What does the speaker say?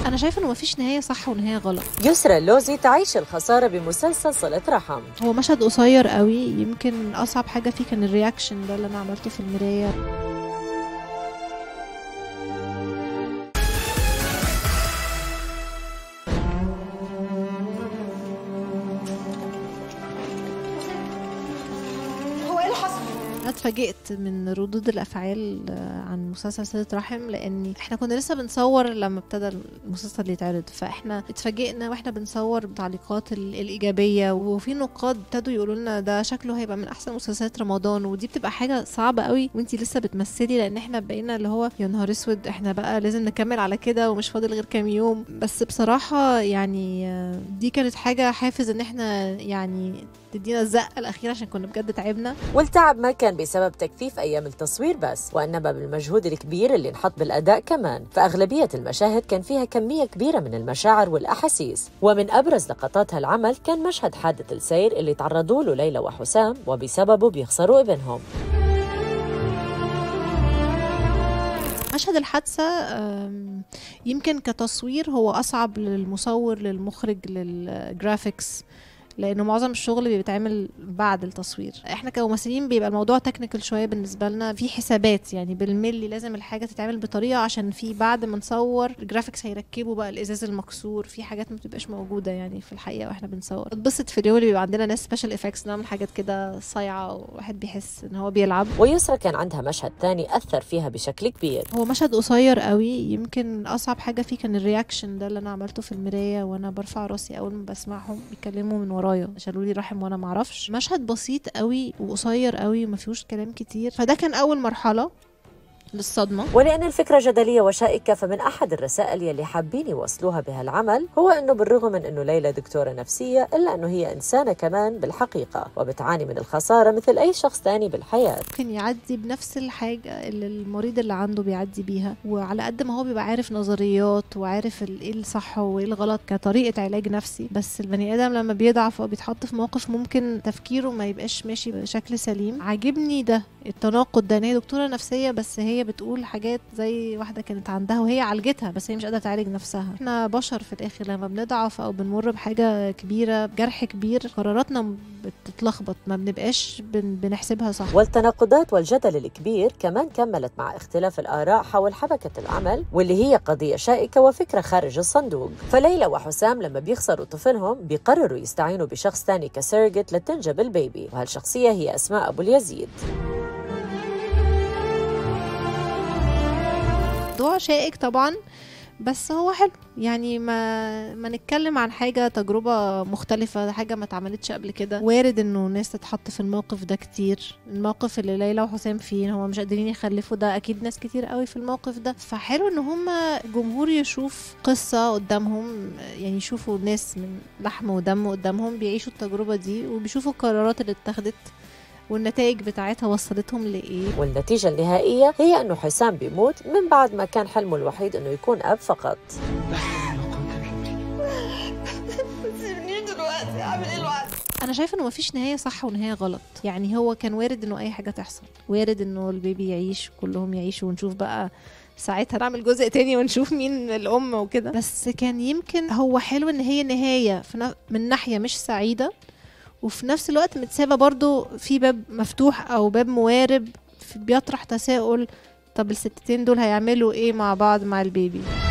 انا شايفه انه مفيش نهايه صح ونهايه غلط يسرى اللوزي تعيش الخسارة بمسلسل صلة رحم هو مشهد قصير قوي يمكن اصعب حاجه فيه كان الرياكشن ده اللي انا عملته في المرايه هو ايه اللي حصل؟ انا اتفاجئت من ردود الافعال آه، عن مسلسل صلة رحم لان احنا كنا لسه بنصور لما ابتدى المسلسل يتعرض فاحنا اتفاجئنا واحنا بنصور بالتعليقات ال- الايجابيه وفي نقاد ابتدوا يقولوا لنا ده شكله هيبقى من احسن مسلسلات رمضان ودي بتبقى حاجه صعبه قوي وانتي لسه بتمثلي لان احنا بقينا اللي هو يا نهار اسود احنا بقى لازم نكمل على كده ومش فاضل غير كام يوم بس بصراحه يعني آه، دي كانت حاجه حافز ان احنا يعني تدينا الزقه الاخيره عشان كنا بجد تعبنا والتعب ما كان بسبب تكثيف أيام التصوير بس وإنما بالمجهود الكبير اللي انحط بالأداء كمان فأغلبية المشاهد كان فيها كمية كبيرة من المشاعر والأحاسيس ومن أبرز لقطات هالعمل كان مشهد حادث السير اللي تعرضوا له ليلى وحسام وبسببه بيخسروا ابنهم مشهد الحادثة أم، يمكن كتصوير هو أصعب للمصور للمخرج للجرافيكس لانه معظم الشغل بيتعمل بعد التصوير احنا كممثلين بيبقى الموضوع تكنيكال شويه بالنسبه لنا في حسابات يعني بالملي لازم الحاجه تتعمل بطريقه عشان في بعد ما نصور الجرافيكس هيركبوا بقى الازاز المكسور في حاجات ما بتبقاش موجوده يعني في الحقيقه واحنا بنصور اتبسط في اليوم اللي بيبقى عندنا ناس سبيشال افكتس نعمل حاجات كده صايعه وواحد بيحس ان هو بيلعب ويسرى كان عندها مشهد تاني أثر فيها بشكل كبير هو مشهد قصير قوي يمكن اصعب حاجه فيه كان الرياكشن ده اللي انا عملته في المرايه وانا برفع راسي اول ما بسمعهم بيتكلموا من ورايا شالوا لي رحم وانا معرفش مشهد بسيط قوي وقصير قوي وما فيهوش كلام كتير فده كان اول مرحله للصدمه ولأن الفكرة جدلية وشائكة فمن أحد الرسائل يلي حابين يوصلوها بهالعمل هو أنه بالرغم من أنه ليلى دكتورة نفسية إلا أنه هي إنسانة كمان بالحقيقة وبتعاني من الخسارة مثل أي شخص تاني بالحياة ممكن يعدي بنفس الحاجة اللي المريض اللي عنده بيعدي بيها وعلى قد ما هو بيبقى عارف نظريات وعارف ال- ايه الصح وايه الغلط كطريقة علاج نفسي بس البني آدم لما بيضعف أو بيتحط في موقف ممكن تفكيره ما يبقاش ماشي بشكل سليم عاجبني ده التناقض ده ان هي دكتورة نفسية بس هي بتقول حاجات زي واحدة كانت عندها وهي عالجتها بس هي مش قادرة تعالج نفسها احنا بشر في الآخر لما بنضعف أو بنمر بحاجة كبيرة بجرح كبير قراراتنا بتتلخبط ما بنبقاش بن بنحسبها صح والتناقضات والجدل الكبير كمان كملت مع اختلاف الآراء حول حبكة العمل واللي هي قضية شائكة وفكرة خارج الصندوق فليلى وحسام لما بيخسروا طفلهم بيقرروا يستعينوا بشخص تاني كسيرجت لتنجب البيبي وهالشخصية هي أسماء أبو اليزيد موضوع شائك طبعا بس هو حلو يعني ما ما نتكلم عن حاجه تجربه مختلفه حاجه ما اتعملتش قبل كده وارد انه ناس تتحط في الموقف ده كتير الموقف اللي ليلى وحسام فيه هو مش قادرين يخلفوا ده اكيد ناس كتير قوي في الموقف ده فحلو ان هم جمهور يشوف قصه قدامهم يعني يشوفوا ناس من لحم ودم قدامهم بيعيشوا التجربه دي وبيشوفوا القرارات اللي اتخذت والنتائج بتاعتها وصلتهم لايه والنتيجة النهائية هي أنه حسام بيموت من بعد ما كان حلمه الوحيد أنه يكون أب فقط سيبني دلوقتي اعمل ايه دلوقتي؟ انا شايفه انه مفيش نهايه صح ونهايه غلط يعني هو كان وارد انه اي حاجه تحصل وارد انه البيبي يعيش كلهم يعيشوا ونشوف بقى ساعتها نعمل جزء تاني ونشوف مين الام وكده بس كان يمكن هو حلو ان هي نهايه في ن- من ناحيه مش سعيده وفي نفس الوقت متسابه برضو في باب مفتوح او باب موارب في- بيطرح تساؤل طب الستتين دول هيعملوا ايه مع بعض مع البيبي